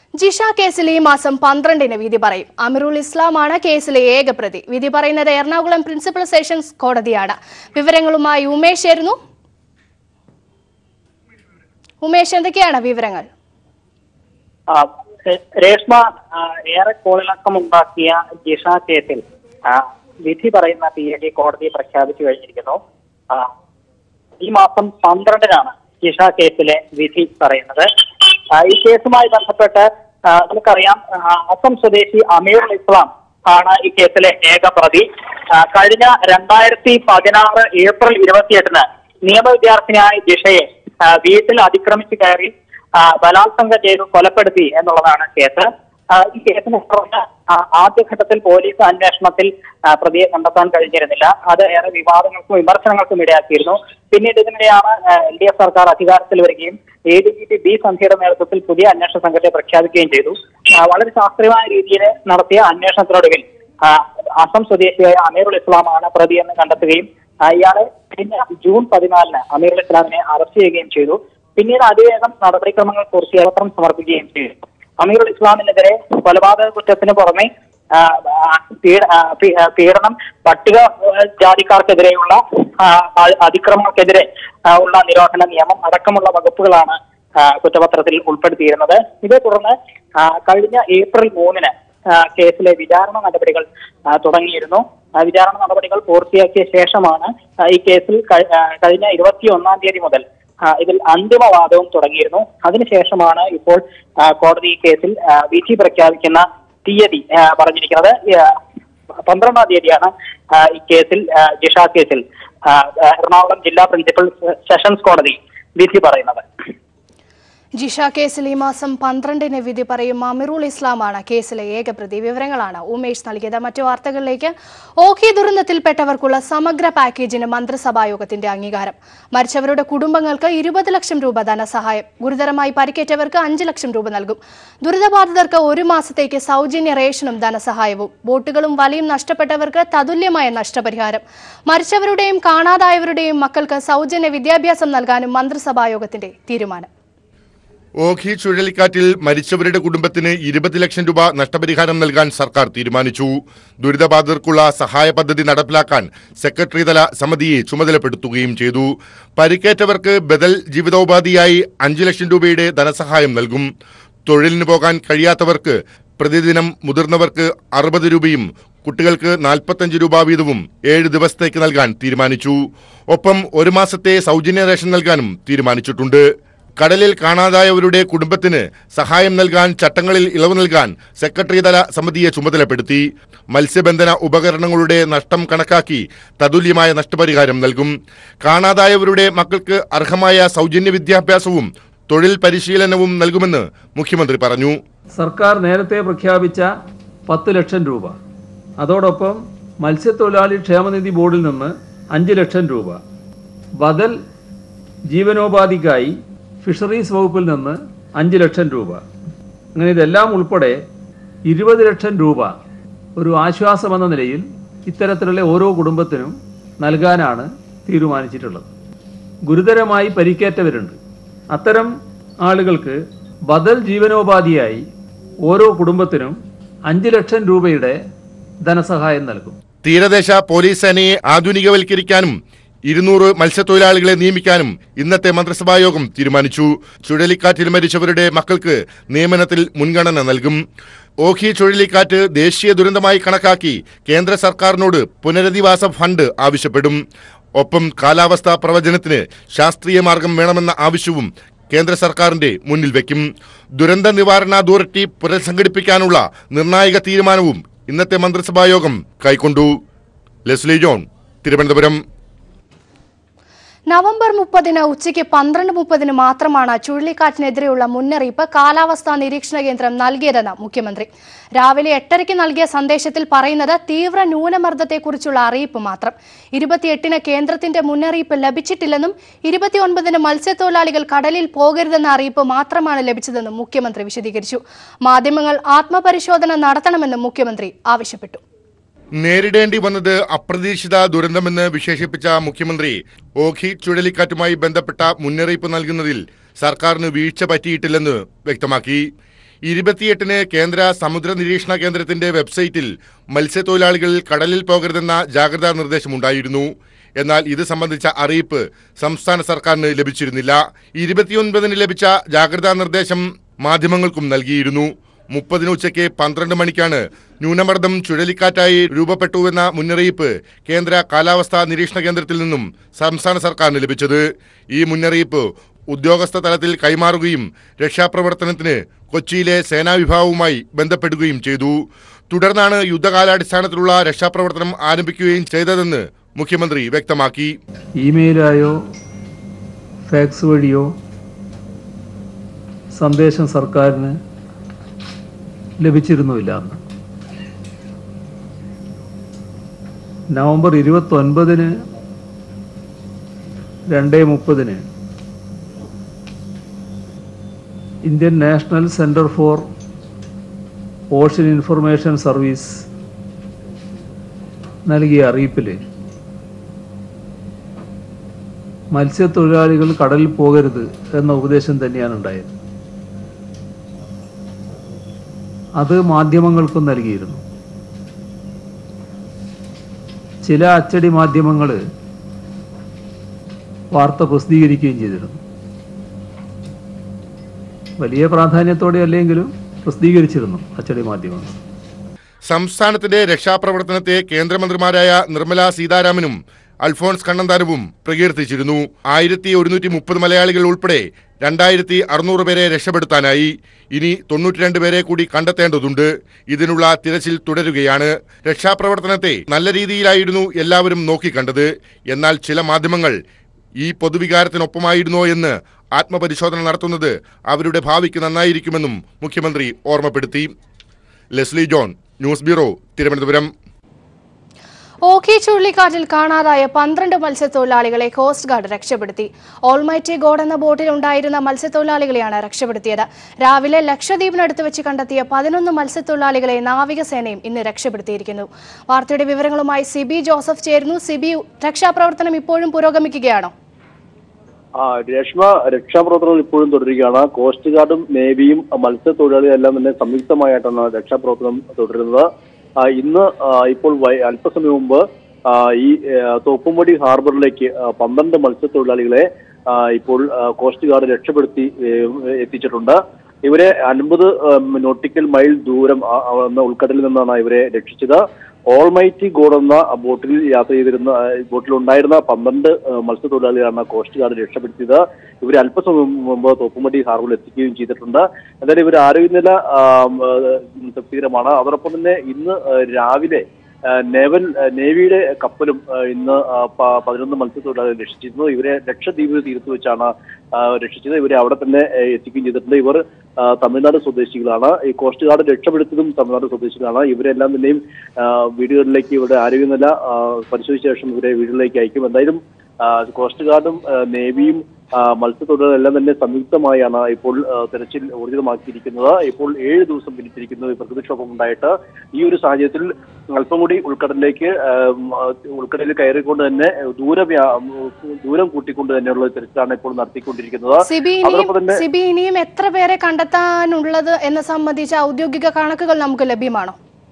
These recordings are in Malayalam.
ജിഷ കേസിൽ ഈ മാസം പന്ത്രണ്ടിന് വിധി പറയും അമിറുൽ ഇസ്ലാമാണ് കേസിലെ ഏക പ്രതി വിധി പറയുന്നത് എറണാകുളം പ്രിൻസിപ്പൽ സെഷൻസ് കോടതിയാണ് വിവരങ്ങളുമായി ഉമേഷ് ചേരുന്നു ഉമേഷ് എന്തൊക്കെയാണ് വിവരങ്ങൾ ആ, രേ- രേഷ്മ ആ, ഏറെ കോളിളക്കമുണ്ടാക്കിയ ജിഷ കേസിൽ ആ, വിധി പറയുന്ന തീയതി കോടതി പ്രഖ്യാപിച്ചു കഴിഞ്ഞിരിക്കുന്നു ആ, ഈ മാസം പന്ത്രണ്ടിനാണ് ജിഷ കേസിലെ വിധി പറയുന്നത് ആ, ഈ കേസുമായി ബന്ധപ്പെട്ട് ആ, നമുക്കറിയാം ആ, അസം സ്വദേശി അമീറുൽ ഇസ്ലാം ആണ് ഈ കേസിലെ ഏക പ്രതി ആ, കഴിഞ്ഞ രണ്ടായിരത്തി പതിനാറ് ഏപ്രിൽ ഇരുപത്തിയെട്ടിന് നിയമവിദ്യാർത്ഥിനിയായ ജിഷയെ ആ, വീട്ടിൽ അതിക്രമിച്ച് കയറി ആ, ബലാത്സംഗം ചെയ്ത് കൊലപ്പെടുത്തി എന്നുള്ളതാണ് കേസ് ആ, ഈ കേസിനെ തുടർന്ന് ആ, ആദ്യഘട്ടത്തിൽ പോലീസ് അന്വേഷണത്തിൽ ആ, പ്രതിയെ കണ്ടെത്താൻ കഴിഞ്ഞിരുന്നില്ല അത് ഏറെ വിവാദങ്ങൾക്കും വിമർശനങ്ങൾക്കും ഇടയാക്കിയിരുന്നു പിന്നീട് ഇതിനിടെയാണ് എൽ ഡി എഫ് സർക്കാർ അധികാരത്തിൽ വരികയും A D G P B സന്ധ്യയുടെ നേതൃത്വത്തിൽ പുതിയ അന്വേഷണ സംഘത്തെ പ്രഖ്യാപിക്കുകയും ചെയ്തു ആ, വളരെ ശാസ്ത്രീയമായ രീതിയിൽ നടത്തിയ അന്വേഷണത്തിനൊടുവിൽ ആ, അസം സ്വദേശിയായ അമീറുൽ ഇസ്ലാമാണ് പ്രതി എന്ന് കണ്ടെത്തുകയും ആ, ഇയാളെ കഴിഞ്ഞ ജൂൺ പതിനാലിന് അമീറുൽ ഇസ്ലാമിനെ അറസ്റ്റ് ചെയ്യുകയും ചെയ്തു പിന്നീട് അതിവേഗം നടപടിക്രമങ്ങൾ പൂർത്തിയായി പത്രം സമർപ്പിക്കുകയും ചെയ്തു അമീറുൽ ഇസ്ലാമിനെതിരെ കൊലപാതക കുറ്റത്തിന് പുറമെ ആ, ആ, പീഡ- ആ, പീ- ആ, പീഡനം പട്ടിക ആ, ജാതിക്കാർക്കെതിരെയുള്ള ആ, അ- അതിക്രമങ്ങൾക്കെതിരെ ആ, ഉള്ള നിരോധന നിയമം അടക്കമുള്ള വകുപ്പുകളാണ് ആ, കുറ്റപത്രത്തിൽ ഉൾപ്പെടുത്തിയിരുന്നത് ഇതേ തുടർന്ന് ആ, കഴിഞ്ഞ ഏപ്രിൽ മൂന്നിന് ആ, കേസിലെ വിചാരണ നടപടികൾ ആ, തുടങ്ങിയിരുന്നു ആ, വിചാരണ നടപടികൾ പൂർത്തിയാക്കിയ ശേഷമാണ് ആ, ഈ കേസിൽ കഴി- ആ, കഴിഞ്ഞ ഇരുപത്തി ഒന്നാം തീയതി മുതൽ ആ, ഇതിൽ അന്തിമവാദവും തുടങ്ങിയിരുന്നു അതിനുശേഷമാണ് ഇപ്പോൾ ആ, കോടതി ഈ കേസിൽ ആ, വിധി പ്രഖ്യാപിക്കുന്ന തീയതി ആ, പറഞ്ഞിരിക്കുന്നത് ആ, പന്ത്രണ്ടാം തീയതിയാണ് ആ, ഈ കേസിൽ ആ, ജിഷ കേസിൽ ആ, എറണാകുളം ജില്ലാ പ്രിൻസിപ്പൽ സെഷൻസ് കോടതി വിധി പറയുന്നത് ജിഷ കേസിൽ ഈ മാസം പന്ത്രണ്ടിന് വിധി പറയും അമിറുൽ ഇസ്ലാമാണ് കേസിലെ ഏക പ്രതി വിവരങ്ങളാണ് ഉമേഷ് നൽകിയത് മറ്റു വാർത്തകളിലേക്ക് ഓഖി ദുരന്തത്തിൽപ്പെട്ടവർക്കുള്ള സമഗ്ര പാക്കേജിന് മന്ത്രിസഭായോഗത്തിന്റെ അംഗീകാരം മരിച്ചവരുടെ കുടുംബങ്ങൾക്ക് ഇരുപത് ലക്ഷം രൂപ ധനസഹായം ഗുരുതരമായി പരിക്കേറ്റവർക്ക് അഞ്ച് ലക്ഷം രൂപ നൽകും ദുരിതബാധിതർക്ക് ഒരു മാസത്തേക്ക് സൗജന്യ റേഷനും ധനസഹായവും ബോട്ടുകളും വലയും നഷ്ടപ്പെട്ടവർക്ക് തതുല്യമായ നഷ്ടപരിഹാരം മരിച്ചവരുടെയും കാണാതായവരുടെയും മക്കൾക്ക് സൗജന്യ വിദ്യാഭ്യാസം നൽകാനും മന്ത്രിസഭായോഗത്തിന്റെ തീരുമാനം ഓഖി ചുഴലിക്കാറ്റിൽ മരിച്ചവരുടെ കുടുംബത്തിന് ഇരുപത് ലക്ഷം രൂപ നഷ്ടപരിഹാരം നൽകാൻ സർക്കാർ തീരുമാനിച്ചു ദുരിതബാധിതർക്കുള്ള സഹായ പദ്ധതി നടപ്പിലാക്കാൻ സെക്രട്ടറി തല സമിതിയെ ചുമതലപ്പെടുത്തുകയും ചെയ്തു പരിക്കേറ്റവർക്ക് ബദൽ ജീവിതോപാധിയായി അഞ്ചു ലക്ഷം രൂപയുടെ ധനസഹായം നൽകും തൊഴിലിന് പോകാൻ കഴിയാത്തവർക്ക് പ്രതിദിനം മുതിർന്നവർക്ക് അറുപത് രൂപയും കുട്ടികൾക്ക് നാൽപ്പത്തഞ്ച് രൂപ വീതവും ഏഴ് ദിവസത്തേക്ക് നൽകാൻ തീരുമാനിച്ചു ഒപ്പം ഒരു മാസത്തെ സൗജന്യ റേഷൻ നൽകാനും തീരുമാനിച്ചിട്ടുണ്ട് കടലിൽ കാണാതായവരുടെ കുടുംബത്തിന് സഹായം നൽകാൻ ചട്ടങ്ങളിൽ ഇളവ് നൽകാൻ സെക്രട്ടറി തല സമിതിയെ ചുമതലപ്പെടുത്തി മത്സ്യബന്ധന ഉപകരണങ്ങളുടെ നഷ്ടം കണക്കാക്കി തതുല്യമായ നഷ്ടപരിഹാരം നൽകും കാണാതായവരുടെ മക്കൾക്ക് അർഹമായ സൗജന്യ വിദ്യാഭ്യാസവും തൊഴിൽ പരിശീലനവും നൽകുമെന്ന് മുഖ്യമന്ത്രി പറഞ്ഞു സർക്കാർ നേരത്തെ പ്രഖ്യാപിച്ച പത്ത് ലക്ഷം രൂപ അതോടൊപ്പം മത്സ്യത്തൊഴിലാളി ക്ഷേമനിധി ബോർഡിൽ നിന്ന് അഞ്ച് ലക്ഷം രൂപ ബദൽ ജീവനോപാധിക്കായി ഫിഷറീസ് വകുപ്പിൽ നിന്ന് അഞ്ച് ലക്ഷം രൂപ അങ്ങനെ ഇതെല്ലാം ഉൾപ്പെടെ ഇരുപത് ലക്ഷം രൂപ ഒരു ആശ്വാസമെന്ന നിലയിൽ ഇത്തരത്തിലുള്ള ഓരോ കുടുംബത്തിനും നൽകാനാണ് തീരുമാനിച്ചിട്ടുള്ളത് ഗുരുതരമായി പരിക്കേറ്റവരുണ്ട് അത്തരം ആളുകൾക്ക് ബദൽ ജീവനോപാധിയായി ഓരോ കുടുംബത്തിനും അഞ്ച് ലക്ഷം രൂപയുടെ ധനസഹായം നൽകും തീരദേശ പോലീസ് സേനയെ ആധുനികവൽക്കരിക്കാനും ഇരുന്നൂറ് മത്സ്യത്തൊഴിലാളികളെ നിയമിക്കാനും ഇന്നത്തെ മന്ത്രിസഭാ യോഗം തീരുമാനിച്ചു ചുഴലിക്കാറ്റിൽ മരിച്ചവരുടെ മക്കൾക്ക് നിയമനത്തിൽ മുൻഗണന നൽകും ഓഖി ചുഴലിക്കാറ്റ് ദേശീയ ദുരന്തമായി കണക്കാക്കി കേന്ദ്ര സർക്കാരിനോട് പുനരധിവാസ ഫണ്ട് ആവശ്യപ്പെടും ഒപ്പം കാലാവസ്ഥാ പ്രവചനത്തിന് ശാസ്ത്രീയ മാർഗം വേണമെന്ന ആവശ്യവും കേന്ദ്ര സർക്കാരിന്റെ മുന്നിൽ വയ്ക്കും ദുരന്ത നിവാരണ അതോറിറ്റി പുനഃസംഘടിപ്പിക്കാനുള്ള നിർണായക തീരുമാനവും ഇന്നത്തെ മന്ത്രിസഭാ യോഗം കൈക്കൊണ്ടു ലെസ്ലി ജോൺ തിരുവനന്തപുരം നവംബർ മുപ്പതിന് ഉച്ചയ്ക്ക് പന്ത്രണ്ട് മുപ്പതിന് മാത്രമാണ് ചുഴലിക്കാറ്റിനെതിരെയുള്ള മുന്നറിയിപ്പ് കാലാവസ്ഥാ നിരീക്ഷണ കേന്ദ്രം നൽകിയതെന്ന് മുഖ്യമന്ത്രി രാവിലെ എട്ടരയ്ക്ക് നൽകിയ സന്ദേശത്തിൽ പറയുന്നത് തീവ്ര ന്യൂനമർദ്ദത്തെക്കുറിച്ചുള്ള അറിയിപ്പ് മാത്രം ഇരുപത്തിയെട്ടിന് കേന്ദ്രത്തിന്റെ മുന്നറിയിപ്പ് ലഭിച്ചിട്ടില്ലെന്നും ഇരുപത്തിയൊൻപതിന് മത്സ്യത്തൊഴിലാളികൾ കടലിൽ പോകരുതെന്ന അറിയിപ്പ് മാത്രമാണ് ലഭിച്ചതെന്നും മുഖ്യമന്ത്രി വിശദീകരിച്ചു മാധ്യമങ്ങൾ ആത്മപരിശോധന നടത്തണമെന്നും മുഖ്യമന്ത്രി ആവശ്യപ്പെട്ടു നേരിടേണ്ടി വന്നത് അപ്രതീക്ഷിത ദുരന്തമെന്ന് വിശേഷിപ്പിച്ച മുഖ്യമന്ത്രി ഓഖി ചുഴലിക്കാറ്റുമായി ബന്ധപ്പെട്ട മുന്നറിയിപ്പ് നൽകുന്നതിൽ സർക്കാരിന് വീഴ്ച പറ്റിയിട്ടില്ലെന്ന് വ്യക്തമാക്കി ഇരുപത്തിയെട്ടിന് കേന്ദ്ര സമുദ്ര നിരീക്ഷണ കേന്ദ്രത്തിന്റെ വെബ്സൈറ്റിൽ മത്സ്യത്തൊഴിലാളികൾ കടലിൽ പോകരുതെന്ന ജാഗ്രതാ നിർദ്ദേശമുണ്ടായിരുന്നു എന്നാൽ ഇത് സംബന്ധിച്ച അറിയിപ്പ് സംസ്ഥാന സർക്കാരിന് ലഭിച്ചിരുന്നില്ല ഇരുപത്തിയൊൻപതിന് ലഭിച്ച ജാഗ്രതാ നിർദ്ദേശം മാധ്യമങ്ങൾക്കും നൽകിയിരുന്നു മുപ്പതിന് ഉച്ചയ്ക്ക് പന്ത്രണ്ട് മണിക്കാണ് ന്യൂനമർദ്ദം ചുഴലിക്കാറ്റായി രൂപപ്പെട്ടുവെന്ന മുന്നറിയിപ്പ് കേന്ദ്ര കാലാവസ്ഥാ നിരീക്ഷണ കേന്ദ്രത്തിൽ നിന്നും സംസ്ഥാന സർക്കാരിന് ലഭിച്ചത് ഈ മുന്നറിയിപ്പ് ഉദ്യോഗസ്ഥ തലത്തിൽ കൈമാറുകയും രക്ഷാപ്രവർത്തനത്തിന് കൊച്ചിയിലെ സേനാ വിഭാഗവുമായി ബന്ധപ്പെടുകയും ചെയ്തു തുടർന്നാണ് യുദ്ധകാലാടിസ്ഥാനത്തിലുള്ള രക്ഷാപ്രവർത്തനം ആരംഭിക്കുകയും ചെയ്തതെന്ന് മുഖ്യമന്ത്രി വ്യക്തമാക്കി ഇമെയിലായോ ഫാക്സ് വഴിയോ സന്ദേശം സർക്കാരിന് ലഭിച്ചിരുന്നുമില്ല അന്ന് നവംബർ ഇരുപത്തൊൻപതിന് രണ്ട് മുപ്പതിന് Indian National Centre for Ocean Information Service നൽകിയ അറിയിപ്പിൽ മത്സ്യത്തൊഴിലാളികൾ കടലിൽ പോകരുത് എന്ന ഉപദേശം തന്നെയാണ് ഉണ്ടായത് അത് മാധ്യമങ്ങൾക്കും നൽകിയിരുന്നു ചില അച്ചടി മാധ്യമങ്ങൾ വാർത്ത പ്രസിദ്ധീകരിക്കുകയും ചെയ്തിരുന്നു വലിയ പ്രാധാന്യത്തോടെ അല്ലെങ്കിലും പ്രസിദ്ധീകരിച്ചിരുന്നു അച്ചടി മാധ്യമങ്ങൾ സംസ്ഥാനത്തിന്റെ രക്ഷാപ്രവർത്തനത്തെ കേന്ദ്രമന്ത്രിമാരായ നിർമ്മല സീതാരാമനും അൽഫോൺസ് കണ്ണന്താനവും പ്രകീർത്തിച്ചിരുന്നു ആയിരത്തി ഒരുന്നൂറ്റി മുപ്പത് മലയാളികൾ ഉൾപ്പെടെ രണ്ടായിരത്തി അറുന്നൂറ് പേരെ രക്ഷപ്പെടുത്താനായി ഇനി തൊണ്ണൂറ്റിരണ്ട് പേരെ കൂടി കണ്ടെത്തേണ്ടതുണ്ട് ഇതിനുള്ള തിരച്ചിൽ തുടരുകയാണ് രക്ഷാപ്രവർത്തനത്തെ നല്ല രീതിയിലായിരുന്നു എല്ലാവരും നോക്കിക്കണ്ടത് എന്നാൽ ചില മാധ്യമങ്ങൾ ഈ പൊതുവികാരത്തിനൊപ്പമായിരുന്നോ എന്ന് ആത്മപരിശോധന നടത്തുന്നത് അവരുടെ ഭാവിക്ക് നന്നായിരിക്കുമെന്നും മുഖ്യമന്ത്രി ഓർമ്മപ്പെടുത്തി Leslie John news bureau Thiruvananthapuram Ockhi ചുഴലിക്കാറ്റിൽ കാണാതായ പന്ത്രണ്ട് മത്സ്യത്തൊഴിലാളികളെ കോസ്റ്റ് ഗാർഡ് രക്ഷപ്പെടുത്തി ഓൾമൈറ്റി ഗോഡ് എന്ന ബോട്ടിൽ ഉണ്ടായിരുന്ന മത്സ്യത്തൊഴിലാളികളെയാണ് രക്ഷപ്പെടുത്തിയത് രാവിലെ ലക്ഷദ്വീപിനടുത്ത് വെച്ച് കണ്ടെത്തിയ പതിനൊന്ന് മത്സ്യത്തൊഴിലാളികളെ നാവികസേനയും ഇന്ന് രക്ഷപ്പെടുത്തിയിരിക്കുന്നു വാർത്തയുടെ വിവരങ്ങളുമായി സിബി ജോസഫ് ചേരുന്നു സിബി രക്ഷാപ്രവർത്തനം ഇപ്പോഴും പുരോഗമിക്കുകയാണോ ആ രേഷ്മ രക്ഷാപ്രവർത്തനം ഇപ്പോഴും തുടരുകയാണ് കോസ്റ്റ് ഗാർഡും നേവിയും മത്സ്യത്തൊഴിലാളികളും എല്ലാം തന്നെ സംയുക്തമായിട്ടാണ് രക്ഷാപ്രവർത്തനം തുടരുന്നത് ആ, ഇന്ന് ആ, ഇപ്പോൾ വൈ- അല്പസമയം മുമ്പ് ആ, ഈ ആ, തോപ്പുംപടി ഹാർബറിലേക്ക് ആ, പന്ത്രണ്ട് മത്സ്യത്തൊഴിലാളികളെ ആ, ഇപ്പോൾ ആ, കോസ്റ്റ് ഗാർഡ് രക്ഷപ്പെടുത്തി ഏ, എത്തിച്ചിട്ടുണ്ട് ഇവരെ അൻപത് നോട്ടിക്കൽ മൈൽ ദൂരം ആ, ആ, എന്ന ഉൾക്കടലിൽ നിന്നാണ് ഇവരെ രക്ഷിച്ചത് ഓൾമൈറ്റി ഗോഡ് എന്ന ബോട്ടിൽ യാത്ര ചെയ്തിരുന്ന ആ, ബോട്ടിൽ ഉണ്ടായിരുന്ന പന്ത്രണ്ട് ആ, മത്സ്യത്തൊഴിലാളികളാണ് കോസ്റ്റ് ഗാർഡ് രക്ഷപ്പെടുത്തിയത് ഇവർ അല്പസമയം മുമ്പ് തോപ്പുമടി ഹാർബറിൽ എത്തിക്കുകയും ചെയ്തിട്ടുണ്ട് എന്തായാലും ഇവർ ആരോഗ്യനില ആ, ആ, തൃപ്തികരമാണ് അതോടൊപ്പം തന്നെ ഇന്ന് ആ, രാവിലെ ആ, നേവൽ ആ, നേവിയുടെ കപ്പലും ആ, ഇന്ന് ആ, പ- പതിനൊന്ന് മത്സ്യത്തൊഴിലാളികളെ രക്ഷിച്ചിരുന്നു ഇവരെ ലക്ഷദ്വീപ് തീരത്ത് വെച്ചാണ് ആ, രക്ഷിച്ചത് ഇവരെ അവിടെ തന്നെ ആ, എത്തിക്കുകയും ചെയ്തിട്ടുണ്ട് ഇവർ ആ, തമിഴ്നാട് സ്വദേശികളാണ് ഈ കോസ്റ്റ് ഗാർഡ് രക്ഷപ്പെടുത്തിയതും തമിഴ്നാട് സ്വദേശികളാണ് ഇവരെല്ലാം തന്നെയും ആ, വീടുകളിലേക്ക് ഇവരുടെ ആരോഗ്യനില ആ, പരിശോധിച്ച ശേഷം ഇവരെ വീടുകളിലേക്ക് അയക്കും എന്തായാലും ആ, കോസ്റ്റ് ഗാർഡും ആ, നേവിയും ആ, മത്സ്യത്തൊഴിലാളികളും എല്ലാം തന്നെ സംയുക്തമായാണ് ഇപ്പോൾ ആ, തെരച്ചിൽ ഊർജിതമാക്കിയിരിക്കുന്നത് ഇപ്പോൾ ഏഴ് ദിവസം പിന്നിട്ടിരിക്കുന്നു ഈ പ്രകൃതിക്ഷോഭം ഉണ്ടായിട്ട് ഈ ഒരു സാഹചര്യത്തിൽ അല്പം കൂടി ഉൾക്കടലിലേക്ക് ആ, ഉം, ആ, ഉൾക്കടലിൽ കയറിക്കൊണ്ട് തന്നെ ദൂര വ്യാ- ദൂരം കൂട്ടിക്കൊണ്ട് തന്നെയുള്ള തെരച്ചിലാണ് ഇപ്പോൾ നടത്തിക്കൊണ്ടിരിക്കുന്നത് സിബി ഇനിയും അതോടൊപ്പം തന്നെ സിബി ഇനിയും എത്ര പേരെ കണ്ടെത്താനുള്ളത് എന്ന് സംബന്ധിച്ച ഔദ്യോഗിക കണക്കുകൾ നമുക്ക് ലഭ്യമാണോ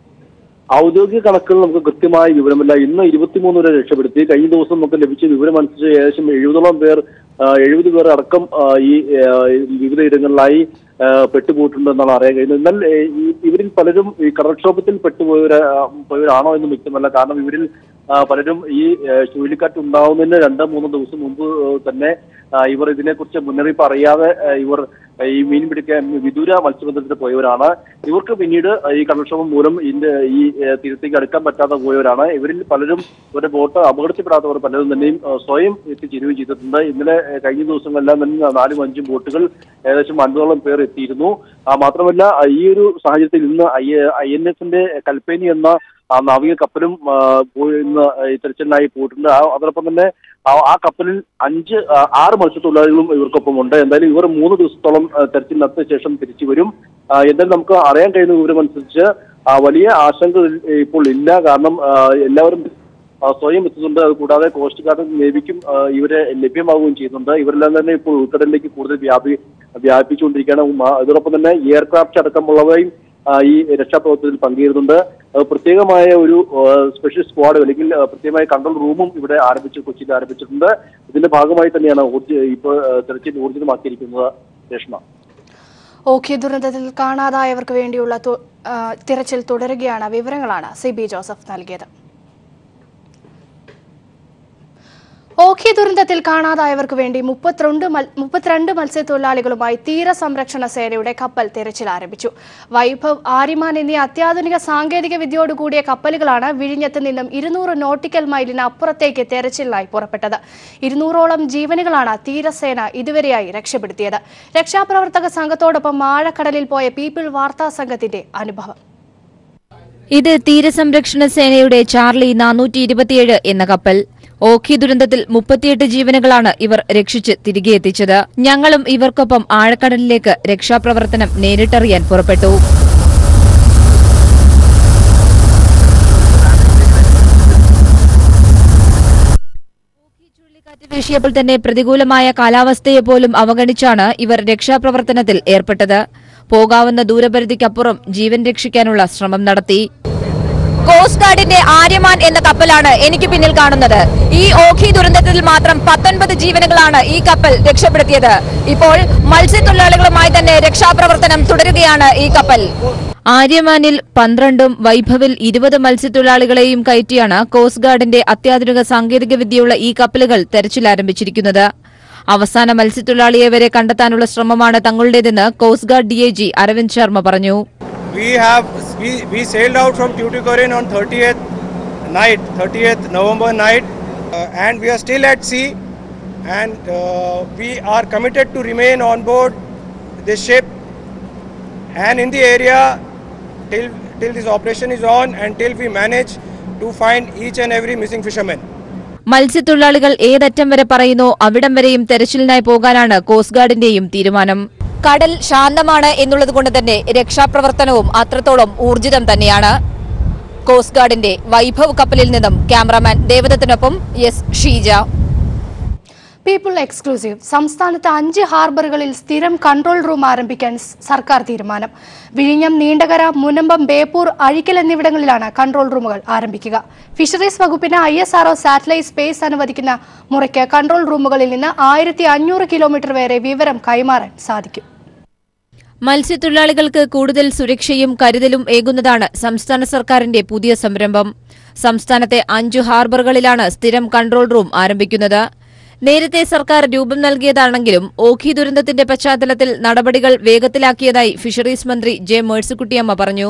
ഔദ്യോഗിക കണക്കുകൾ നമുക്ക് കൃത്യമായ വിവരമില്ല ഇന്ന് ഇരുപത്തിമൂന്ന് വരെ രക്ഷപ്പെടുത്തി കഴിഞ്ഞ ദിവസം നമുക്ക് ലഭിച്ച വിവരം അനുസരിച്ച് ഏകദേശം എഴുപതോളം പേർ ആ, എഴുപത് പേർ അടക്കം ആ, ഈ ആ, വിവിധ ഇടങ്ങളിലായി ആ, പെട്ടുപോയിട്ടുണ്ടെന്നാണ് അറിയാൻ കഴിയുന്നത് എന്നാൽ ഏ, ഈ- ഇവരിൽ പലരും ഈ കടൽക്ഷോഭത്തിൽ പെട്ടുപോയവര പോയവരാണോ എന്ന് വ്യക്തമല്ല കാരണം ഇവരിൽ ആ, പലരും ഈ ആ, ചുഴലിക്കാറ്റ് ഉണ്ടാവുന്നതിന് രണ്ട് മൂന്ന് ദിവസം മുമ്പ് ആ, തന്നെ ആ, ഇവർ ഇതിനെക്കുറിച്ച് മുന്നറിയിപ്പ് അറിയാതെ ആ, ഇവർ ഈ മീൻ പിടിക്കാൻ വിദൂര മത്സ്യബന്ധനത്തിന് പോയവരാണ് ഇവർക്ക് പിന്നീട് ഈ കടൽക്ഷോഭം മൂലം ഇതിന്റെ ഈ ഏഹ്, തീരത്തേക്ക് അടുക്കാൻ പറ്റാതെ പോയവരാണ് ഇവരിൽ പലരും ഇവരുടെ ബോട്ട് അപകടത്തിൽപ്പെടാത്തവർ പലരും തന്നെയും ഏഹ്, സ്വയം എത്തിച്ചേരുകയും ചെയ്തിട്ടുണ്ട് ഇന്നലെ ഏഹ്, കഴിഞ്ഞ ദിവസങ്ങളെല്ലാം തന്നെ നാലും അഞ്ചും ബോട്ടുകൾ ഏകദേശം അൻപതോളം പേർ എത്തിയിരുന്നു ആ, മാത്രമല്ല ആ, ഈ ഒരു സാഹചര്യത്തിൽ ഇന്ന് ഐ ഐ എൻ എഫിന്റെ കൽപ്പേനി എന്ന ആ നാവിക കപ്പലും ആ, പോയി ഇന്ന് ഈ തെരച്ചിലിനായി പോയിട്ടുണ്ട് ആ- അതോടൊപ്പം തന്നെ ആ- ആ കപ്പലിൽ അഞ്ച് ആ, ആറ് മത്സ്യത്തൊഴിലാളികളും ഇവർക്കൊപ്പം ഉണ്ട് എന്തായാലും ഇവർ മൂന്ന് ദിവസത്തോളം ആ, തെരച്ചിൽ നടത്തിയ ശേഷം തിരിച്ചു വരും ആ, എന്തായാലും നമുക്ക് അറിയാൻ കഴിയുന്ന വിവരം അനുസരിച്ച് ആ, വലിയ ആശങ്ക ഇപ്പോൾ ഇല്ല കാരണം ആ, എല്ലാവരും ആ, സ്വയം എത്തുന്നുണ്ട് അത് കൂടാതെ കോസ്റ്റ് ഗാർഡും നേവിക്കും ആ, ഇവരെ ലഭ്യമാവുകയും ചെയ്യുന്നുണ്ട് ഇവരെല്ലാം തന്നെ ഇപ്പോൾ ഉൾക്കടലിലേക്ക് കൂടുതൽ വ്യാപി വ്യാപിപ്പിച്ചുകൊണ്ടിരിക്കുകയാണ് ഉം, ആ, ഇതോടൊപ്പം തന്നെ എയർക്രാഫ്റ്റ് അടക്കമുള്ളവയും ആ, ഈ രക്ഷാപ്രവർത്തനത്തിൽ പങ്കുചേരുന്നുണ്ട് ആ, പ്രത്യേകമായ ഒരു ആ, സ്പെഷ്യൽ സ്ക്വാഡ് അല്ലെങ്കിൽ ആ, പ്രത്യേകമായ കൺട്രോൾ റൂമും ഇവിടെ ആരംഭിച്ചു കൊച്ചിയിൽ ആരംഭിച്ചിട്ടുണ്ട് ഇതിന്റെ ഭാഗമായി തന്നെയാണ് ഊർജ്ജ ഇപ്പോൾ ആ, തെരച്ചിൽ ഊർജിതമാക്കിയിരിക്കുന്നത് രേഷ്മ ഓഖി ദുരന്തത്തിൽ കാണാതായവർക്ക് വേണ്ടിയുള്ള തു- ആ, തിരച്ചിൽ തുടരുകയാണ് വിവരങ്ങളാണ് സി ബി ജോസഫ് നൽകിയത് ഓഖി ദുരന്തത്തിൽ കാണാതായവർക്ക് വേണ്ടി മുപ്പത്തിരണ്ട് മൽ- മുപ്പത്തിരണ്ട് മത്സ്യത്തൊഴിലാളികളുമായി തീരസംരക്ഷണ സേനയുടെ കപ്പൽ തിരച്ചിൽ ആരംഭിച്ചു വൈഭവ് ആരിമാൻ എന്നീ അത്യാധുനിക സാങ്കേതിക വിദ്യയോടുകൂടിയ കപ്പലുകളാണ് വിഴിഞ്ഞത്ത് നിന്നും ഇരുന്നൂറ് നോട്ടിക്കൽ മൈലിന് അപ്പുറത്തേക്ക് തെരച്ചിലിനായി പുറപ്പെട്ടത് ഇരുന്നൂറോളം ജീവനുകളാണ് തീരസേന ഇതുവരെയായി രക്ഷപ്പെടുത്തിയത് രക്ഷാപ്രവർത്തക സംഘത്തോടൊപ്പം ആഴക്കടലിൽ പോയ പീപ്പിൾ വാർത്താ സംഘത്തിന്റെ അനുഭവം ഇത് തീരസംരക്ഷണ സേനയുടെ ചാർലി നാനൂറ്റി ഇരുപത്തിയേഴ് എന്ന കപ്പൽ ഓഖി ദുരന്തത്തിൽ മുപ്പത്തിയെട്ട് ജീവനുകളാണ് ഇവർ രക്ഷിച്ച് തിരികെ എത്തിച്ചത് ഞങ്ങളും ഇവർക്കൊപ്പം ആഴക്കടലിലേക്ക് രക്ഷാപ്രവർത്തനം നേരിട്ടറിയാൻ പുറപ്പെട്ടു ഓഖി ചുഴലിക്കാറ്റ് വീശിയപ്പോൾ തന്നെ പ്രതികൂലമായ കാലാവസ്ഥയെ പോലും അവഗണിച്ചാണ് ഇവർ രക്ഷാപ്രവർത്തനത്തിൽ ഏർപ്പെട്ടത് പോകാവുന്ന ദൂരപരിധിക്കപ്പുറം ജീവൻ രക്ഷിക്കാനുള്ള ശ്രമം നടത്തി കോസ്റ്റ് ഗാർഡിന്റെ ആര്യമാൻ എന്ന കപ്പലാണ് എനിക്ക് പിന്നിൽ കാണുന്നത് ഈ ഓഖി ദുരന്തത്തിൽ മാത്രം പത്തൊൻപത് ജീവനുകളാണ് ഈ കപ്പൽ രക്ഷപ്പെടുത്തിയത് ഇപ്പോൾ മത്സ്യത്തൊഴിലാളികളുമായി തന്നെ രക്ഷാപ്രവർത്തനം തുടരുകയാണ് ഈ കപ്പൽ ആര്യമാനിൽ പന്ത്രണ്ടും വൈഭവിൽ ഇരുപത് മത്സ്യത്തൊഴിലാളികളെയും കയറ്റിയാണ് കോസ്റ്റ് ഗാർഡിന്റെ അത്യാധുനിക സാങ്കേതിക വിദ്യയുള്ള ഈ കപ്പലുകൾ തെരച്ചിൽ ആരംഭിച്ചിരിക്കുന്നത് അവസാന മത്സ്യത്തൊഴിലാളിയെ വരെ കണ്ടെത്താനുള്ള ശ്രമമാണ് തങ്ങളുടേതെന്ന് coast guard DIG Aravind Sharma പറഞ്ഞു we have we, we sailed out from Tuticorin on 30th night 30th November night uh, and we are still at sea and uh, we are committed to remain on board this ship and in the area till till this operation is on and till we manage to find each and every missing fisherman മത്സ്യത്തൊഴിലാളികൾ ഏതറ്റം വരെ പറയുന്നോ അവിടം വരെയും തെരച്ചിലിനായി പോകാനാണ് കോസ്റ്റ് ഗാർഡിന്റെയും തീരുമാനം കടൽ ശാന്തമാണ് എന്നുള്ളതുകൊണ്ട് തന്നെ രക്ഷാപ്രവർത്തനവും അത്രത്തോളം ഊർജിതം തന്നെയാണ് കോസ്റ്റ് ഗാർഡിന്റെ വൈഭവ് കപ്പലിൽ നിന്നും ക്യാമറാമാൻ ദേവദത്തിനൊപ്പം എസ് ഷീജ പീപ്പിൾ എക്സ്ക്ലൂസീവ് സംസ്ഥാനത്ത് അഞ്ച് ഹാർബറുകളിൽ സ്ഥിരം കൺട്രോൾ റൂം ആരംഭിക്കാൻ സ് സർക്കാർ തീരുമാനം വിഴിഞ്ഞം നീണ്ടകര മുനമ്പം ബേപ്പൂർ അഴിക്കൽ എന്നിവിടങ്ങളിലാണ് കൺട്രോൾ റൂമുകൾ ആരംഭിക്കുക ഫിഷറീസ് വകുപ്പിന് I S R O satellite space അനുവദിക്കുന്ന മുറയ്ക്ക് കൺട്രോൾ റൂമുകളിൽ നിന്ന് ആയിരത്തി അഞ്ഞൂറ് കിലോമീറ്റർ വരെ വിവരം കൈമാറാൻ സാധിക്കും മത്സ്യത്തൊഴിലാളികൾക്ക് കൂടുതൽ സുരക്ഷയും കരുതലും ഏകുന്നതാണ് സംസ്ഥാന സർക്കാരിന്റെ പുതിയ സംരംഭം സംസ്ഥാനത്തെ അഞ്ചു ഹാർബറുകളിലാണ് സ്ഥിരം കൺട്രോൾ റൂം ആരംഭിക്കുന്നത് നേരത്തെ സർക്കാർ രൂപം നൽകിയതാണെങ്കിലും ഓഖി ദുരന്തത്തിന്റെ പശ്ചാത്തലത്തിൽ നടപടികൾ വേഗത്തിലാക്കിയതായി ഫിഷറീസ് മന്ത്രി ജെ മേഴ്സിക്കുട്ടിയമ്മ പറഞ്ഞു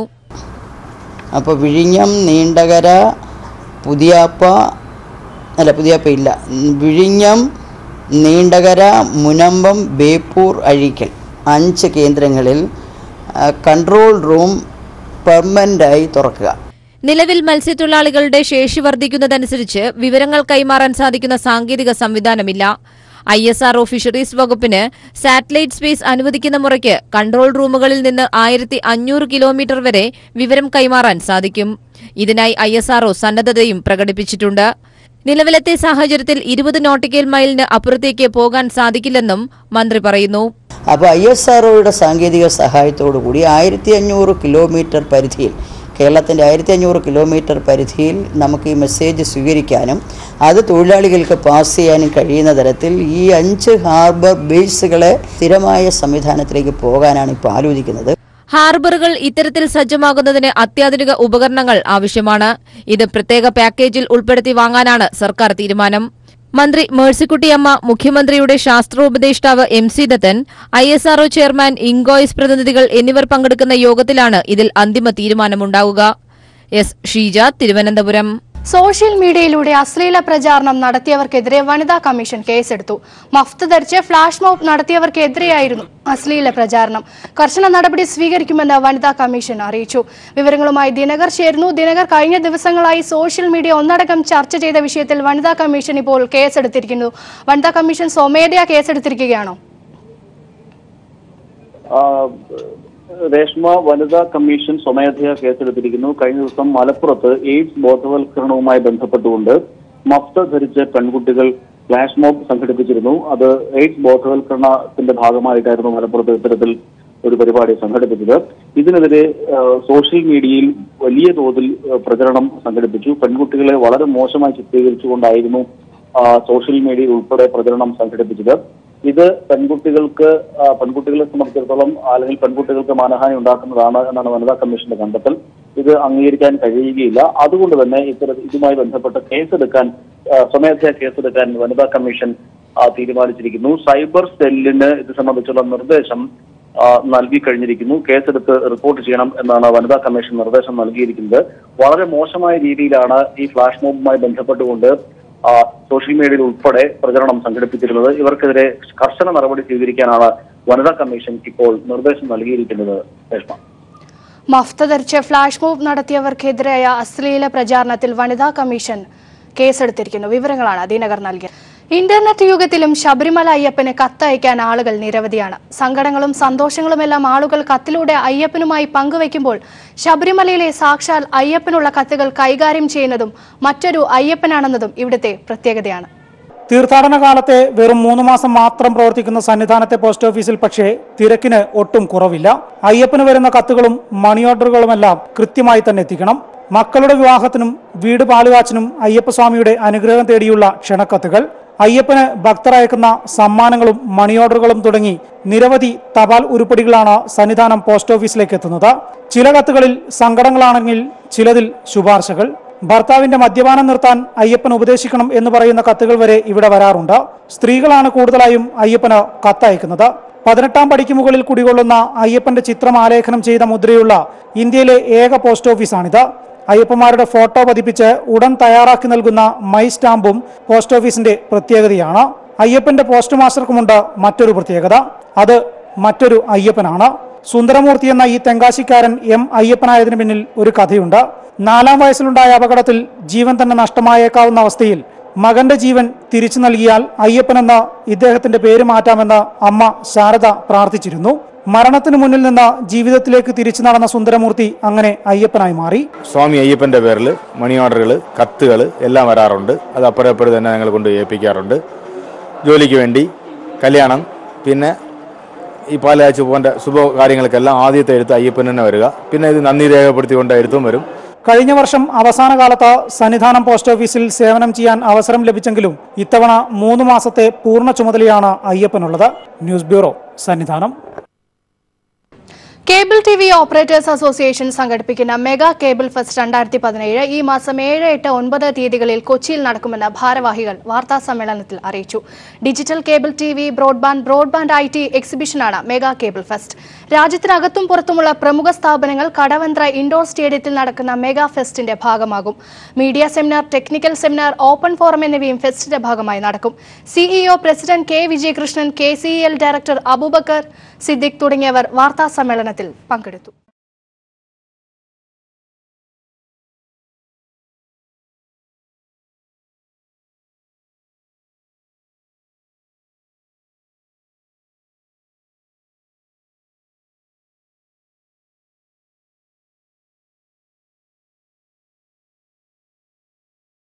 അപ്പോൾ വിഴിഞ്ഞം നീണ്ടകര പുതിയാപ്പ അല്ല പുതിയാപ്പ ഇല്ല വിഴിഞ്ഞം നീണ്ടകര മുനമ്പം ബേപ്പൂർ അഴീക്കൽ അഞ്ച് കേന്ദ്രങ്ങളിൽ ആ, കൺട്രോൾ റൂം പെർമനൻ്റായി തുറക്കുക നിലവിൽ മത്സ്യത്തൊഴിലാളികളുടെ ശേഷി വർദ്ധിക്കുന്നതനുസരിച്ച് വിവരങ്ങൾ കൈമാറാൻ സാധിക്കുന്ന സാങ്കേതിക സംവിധാനമില്ല ഐ എസ് ആർഒ ഫിഷറീസ് വകുപ്പിന് സാറ്റലൈറ്റ് സ്പേസ് അനുവദിക്കുന്ന മുറയ്ക്ക് കൺട്രോൾ റൂമുകളിൽ നിന്ന് ആയിരത്തി അഞ്ഞൂറ് കിലോമീറ്റർ വരെ വിവരം കൈമാറാൻ സാധിക്കും ഇതിനായി ഐ എസ് ആർഒ സന്നദ്ധതയും പ്രകടിപ്പിച്ചിട്ടുണ്ട് നിലവിലത്തെ സാഹചര്യത്തിൽ ഇരുപത് നോട്ടിക്കൽ മൈലിന് അപ്പുറത്തേക്ക് പോകാൻ സാധിക്കില്ലെന്നും മന്ത്രി പറയുന്നു അപ്പോൾ ഐ എസ് ആർ സാങ്കേതിക സഹായത്തോടു കൂടി ആയിരത്തി അഞ്ഞൂറ് കിലോമീറ്റർ പരിധിയിൽ കേരളത്തിൻ്റെ ആയിരത്തി അഞ്ഞൂറ് കിലോമീറ്റർ പരിധിയിൽ നമുക്ക് ഈ മെസ്സേജ് സ്വീകരിക്കാനും അത് തൊഴിലാളികൾക്ക് പാസ് ചെയ്യാനും കഴിയുന്ന തരത്തിൽ ഈ അഞ്ച് ഹാർബർ ബേസുകളെ സ്ഥിരമായ സംവിധാനത്തിലേക്ക് പോകാനാണ് ഇപ്പോൾ ആലോചിക്കുന്നത് ഹാർബറുകൾ ഇത്തരത്തിൽ സജ്ജമാകുന്നതിന് അത്യാധുനിക ഉപകരണങ്ങൾ ആവശ്യമാണ് ഇത് പ്രത്യേക പാക്കേജിൽ ഉൾപ്പെടുത്തി വാങ്ങാനാണ് സർക്കാർ തീരുമാനം മന്ത്രി മേഴ്സിക്കുട്ടിയമ്മ മുഖ്യമന്ത്രിയുടെ ശാസ്ത്രോപദേഷ്ടാവ് M C Dathan I S R O chairman INCOIS പ്രതിനിധികൾ എന്നിവർ പങ്കെടുക്കുന്ന യോഗത്തിലാണ് ഇതിൽ അന്തിമ തീരുമാനമുണ്ടാവുക എസ് ഷീജ തിരുവനന്തപുരം സോഷ്യൽ മീഡിയയിലൂടെ അശ്ലീല പ്രചാരണം നടത്തിയവർക്കെതിരെ വനിതാ കമ്മീഷൻ കേസെടുത്തു മഫ്ത് ധരിച്ച് ഫ്ലാഷ് മോബ് നടത്തിയവർക്കെതിരെയായിരുന്നു അശ്ലീല പ്രചാരണം കർശന നടപടി സ്വീകരിക്കുമെന്ന് വനിതാ കമ്മീഷൻ അറിയിച്ചു വിവരങ്ങളുമായി ദിനകർ ചേരുന്നു ദിനകർ കഴിഞ്ഞ ദിവസങ്ങളായി സോഷ്യൽ മീഡിയ ഒന്നടങ്കം ചർച്ച ചെയ്ത വിഷയത്തിൽ വനിതാ കമ്മീഷൻ ഇപ്പോൾ കേസെടുത്തിരിക്കുന്നു വനിതാ കമ്മീഷൻ സ്വമേധയാ കേസെടുത്തിരിക്കുകയാണോ ആ, രേഷ്മ വനിതാ കമ്മീഷൻ സ്വമേധയാ കേസെടുത്തിരിക്കുന്നു കഴിഞ്ഞ ദിവസം മലപ്പുറത്ത് എയ്ഡ്സ് ബോധവൽക്കരണവുമായി ബന്ധപ്പെട്ടുകൊണ്ട് മഫ്ത ധരിച്ച് പെൺകുട്ടികൾ ഫ്ലാഷ് മോബ് സംഘടിപ്പിച്ചിരുന്നു അത് എയ്ഡ്സ് ബോധവൽക്കരണത്തിന്റെ ഭാഗമായിട്ടായിരുന്നു മലപ്പുറത്ത് ഇത്തരത്തിൽ ഒരു പരിപാടി സംഘടിപ്പിച്ചത് ഇതിനെതിരെ ആ, സോഷ്യൽ മീഡിയയിൽ വലിയ തോതിൽ ആ, പ്രചരണം സംഘടിപ്പിച്ചു പെൺകുട്ടികളെ വളരെ മോശമായി ചിത്രീകരിച്ചുകൊണ്ടായിരുന്നു ആ, സോഷ്യൽ മീഡിയയിൽ ഉൾപ്പെടെ പ്രചരണം സംഘടിപ്പിച്ചത് ഇത് പെൺകുട്ടികൾക്ക് ആ, പെൺകുട്ടികളെ സംബന്ധിച്ചിടത്തോളം അല്ലെങ്കിൽ പെൺകുട്ടികൾക്ക് മാനഹാനി ഉണ്ടാക്കുന്നതാണ് എന്നാണ് വനിതാ കമ്മീഷന്റെ കണ്ടെത്തൽ ഇത് അംഗീകരിക്കാൻ കഴിയുകയില്ല അതുകൊണ്ട് തന്നെ ഇത്തരം ഇതുമായി ബന്ധപ്പെട്ട് കേസെടുക്കാൻ ആ, സ്വമേധയാ കേസെടുക്കാൻ വനിതാ കമ്മീഷൻ ആ, തീരുമാനിച്ചിരിക്കുന്നു സൈബർ സെല്ലിന് ഇത് സംബന്ധിച്ചുള്ള നിർദ്ദേശം ആ, നൽകി കഴിഞ്ഞിരിക്കുന്നു കേസെടുത്ത് റിപ്പോർട്ട് ചെയ്യണം എന്നാണ് വനിതാ കമ്മീഷൻ നിർദ്ദേശം നൽകിയിരിക്കുന്നത് വളരെ മോശമായ രീതിയിലാണ് ഈ ഫ്ലാഷ് മോബുമായി ബന്ധപ്പെട്ടുകൊണ്ട് ആ, സോഷ്യൽ മീഡിയയിൽ ഉൾപ്പെടെ പ്രചരണം സംഘടിപ്പിച്ചിരുന്നത് ഇവർക്കെതിരെ കർശന നടപടി സ്വീകരിക്കാനാണ് വനിതാ കമ്മീഷൻ ഇപ്പോൾ നിർദ്ദേശം നൽകിയിരിക്കുന്നത് രേഷ്മ മഫ്ത ധരിച്ച് ഫ്ലാഷ് മൂവ് നടത്തിയവർക്കെതിരായ അശ്ലീല പ്രചാരണത്തിൽ വനിതാ കമ്മീഷൻ കേസെടുത്തിരിക്കുന്നു വിവരങ്ങളാണ് ദിനകർ നൽകിയത് ഇന്റർനെറ്റ് യുഗത്തിലും ശബരിമല അയ്യപ്പന് കത്തയക്കാൻ ആളുകൾ നിരവധിയാണ് സങ്കടങ്ങളും സന്തോഷങ്ങളുമെല്ലാം ആളുകൾ കത്തിലൂടെ അയ്യപ്പനുമായി പങ്കുവയ്ക്കുമ്പോൾ ശബരിമലയിലെ സാക്ഷാൽ അയ്യപ്പനുള്ള കത്തുകൾ കൈകാര്യം ചെയ്യുന്നതും മറ്റൊരു അയ്യപ്പനാണെന്നതും ഇവിടുത്തെ പ്രത്യേകതയാണ് തീർത്ഥാടന കാലത്തെ വെറും മൂന്ന് മാസം മാത്രം പ്രവർത്തിക്കുന്ന സന്നിധാനത്തെ പോസ്റ്റ് ഓഫീസിൽ പക്ഷേ തിരക്കിന് ഒട്ടും കുറവില്ല അയ്യപ്പന് വരുന്ന കത്തുകളും മണി ഓർഡറുകളുമെല്ലാം കൃത്യമായി തന്നെ എത്തിക്കണം മക്കളുടെ വിവാഹത്തിനും വീട് പാലുകാച്ചിനും അയ്യപ്പസ്വാമിയുടെ അനുഗ്രഹം തേടിയുള്ള ക്ഷണക്കത്തുകൾ അയ്യപ്പന് ഭക്തർ അയക്കുന്ന സമ്മാനങ്ങളും മണി ഓർഡറുകളും തുടങ്ങി നിരവധി തപാൽ ഉരുപ്പടികളാണ് സന്നിധാനം പോസ്റ്റ് ഓഫീസിലേക്ക് എത്തുന്നത് ചില കത്തുകളിൽ സങ്കടങ്ങളാണെങ്കിൽ ചിലതിൽ ശുപാർശകൾ ഭർത്താവിന്റെ മദ്യപാനം നിർത്താൻ അയ്യപ്പൻ ഉപദേശിക്കണം എന്ന് പറയുന്ന കത്തുകൾ വരെ ഇവിടെ വരാറുണ്ട് സ്ത്രീകളാണ് കൂടുതലായും അയ്യപ്പന് കത്തയക്കുന്നത് പതിനെട്ടാം പടിക്ക് മുകളിൽ കുടികൊള്ളുന്ന അയ്യപ്പന്റെ ചിത്രം ആലേഖനം ചെയ്ത മുദ്രയുള്ള ഇന്ത്യയിലെ ഏക പോസ്റ്റ് ഓഫീസാണിത് അയ്യപ്പന്മാരുടെ ഫോട്ടോ പതിപ്പിച്ച് ഉടൻ തയ്യാറാക്കി നൽകുന്ന മൈ സ്റ്റാമ്പും പോസ്റ്റ് ഓഫീസിന്റെ പ്രത്യേകതയാണ് അയ്യപ്പന്റെ പോസ്റ്റ് മാസ്റ്റർക്കുമുണ്ട് മറ്റൊരു പ്രത്യേകത അത് മറ്റൊരു അയ്യപ്പനാണ് സുന്ദരമൂർത്തി എന്ന ഈ തെങ്കാശിക്കാരൻ എം അയ്യപ്പനായതിനു പിന്നിൽ ഒരു കഥയുണ്ട് നാലാം വയസ്സിലുണ്ടായ അപകടത്തിൽ ജീവൻ തന്നെ നഷ്ടമായേക്കാവുന്ന അവസ്ഥയിൽ മകന്റെ ജീവൻ തിരിച്ചു നൽകിയാൽ അയ്യപ്പനെന്ന ഇദ്ദേഹത്തിന്റെ പേര് മാറ്റാമെന്ന് അമ്മ ശാരദ പ്രാർത്ഥിച്ചിരുന്നു മരണത്തിനു മുന്നിൽ നിന്ന് ജീവിതത്തിലേക്ക് തിരിച്ചു നടന്ന സുന്ദരമൂർത്തി അങ്ങനെ അയ്യപ്പനായി മാറി സ്വാമി അയ്യപ്പൻ്റെ പേരിൽ മണി ഓർഡറുകൾ കത്തുകൾ എല്ലാം വരാറുണ്ട് അത് അപ്പുറം അപ്പുറം തന്നെ ഞങ്ങൾ കൊണ്ട് ഏൽപ്പിക്കാറുണ്ട് ജോലിക്ക് വേണ്ടി കല്യാണം പിന്നെ ഈ പാലാഴ്ച പോകേണ്ട ശുഭ കാര്യങ്ങൾക്കെല്ലാം ആദ്യത്തെ എഴുത്ത് അയ്യപ്പൻ തന്നെ വരിക പിന്നെ ഇത് നന്ദി രേഖപ്പെടുത്തിക്കൊണ്ട് എഴുത്തും വരും കഴിഞ്ഞ വർഷം അവസാന കാലത്ത് സന്നിധാനം പോസ്റ്റ് ഓഫീസിൽ സേവനം ചെയ്യാൻ അവസരം ലഭിച്ചെങ്കിലും ഇത്തവണ മൂന്ന് മാസത്തെ പൂർണ്ണ ചുമതലയാണ് അയ്യപ്പനുള്ളത് news bureau Sannidhanam cable T V operators association സംഘടിപ്പിക്കുന്ന മെഗാ കേബിൾ ഫെസ്റ്റ് രണ്ടായിരത്തി പതിനേഴ് ഈ മാസം ഏഴ് എട്ട് ഒൻപത് തീയതികളിൽ കൊച്ചിയിൽ നടക്കുമെന്ന് ഭാരവാഹികൾ വാർത്താ സമ്മേളനത്തിൽ അറിയിച്ചു digital cable T V broadband broadband I T എക്സിബിഷനാണ് മെഗാ കേബിൾ ഫെസ്റ്റ് രാജ്യത്തിനകത്തും പുറത്തുമുള്ള പ്രമുഖ സ്ഥാപനങ്ങൾ കടവന്ത്ര ഇൻഡോർ സ്റ്റേഡിയത്തിൽ നടക്കുന്ന മെഗാ ഫെസ്റ്റിന്റെ ഭാഗമാകും media seminar technical seminar open forum എന്നിവയും ഫെസ്റ്റിന്റെ ഭാഗമായി നടക്കും CEO president K Vijayakrishnan K C L director Aboobacker Siddique തുടങ്ങിയവർ വാർത്താ സമ്മേളനത്തിൽ പങ്കെടുത്തു